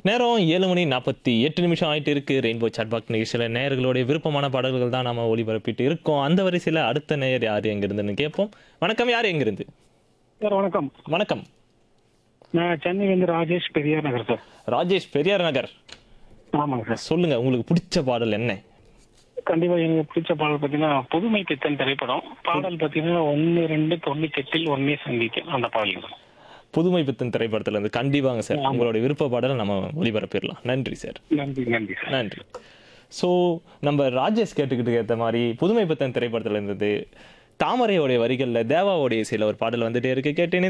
நேரம் ஏழு மணி நாற்பத்தி எட்டு நிமிஷம் ஆயிட்டு இருக்கு ரெயின்போ சாட்பாக் நிகழ்ச்சியில் நேயர்களுடைய விருப்பமான பாடல்கள் தான் நாம ஒளிபரப்பிட்டு இருக்கோம் அந்த வரிசையில் அடுத்த நேயர் யார் எங்கிருந்துன்னு கேட்போம் வணக்கம் யார் எங்கிருந்து சார் வணக்கம் வணக்கம் நான் சென்னையிலேருந்து ராஜேஷ் பெரியார் நகர் சார் ராஜேஷ் பெரியார் நகர் ஆமாங்க சார் சொல்லுங்க உங்களுக்கு பிடிச்ச பாடல் என்ன கண்டிப்பா எனக்கு பிடிச்ச பாடல் பார்த்தீங்கன்னா புதுமை பித்தன் திரைப்படம் பாடல் பார்த்தீங்கன்னா ஒன்று ரெண்டு தொண்ணூத்தி எட்டில் ஒன்னே சந்திக்க அந்த பாடல் தான் புதுமை பித்தன் திரைப்படத்துல இருந்து கண்டிப்பாங்க சார் உங்களுடைய விருப்ப பாடலை நம்ம ஒளிபரப்பிடலாம் நன்றி சார் நன்றி நன்றி சார் நன்றி ஸோ நம்ம ராஜேஷ் கேட்டுக்கிட்டு ஏற்ற மாதிரி புதுமை பித்தன் திரைப்படத்துல இருந்தது தாமரையோடைய வரிகளில் தேவாவோடைய இசையில் ஒரு பாடல் வந்துட்டே இருக்கு கேட்டு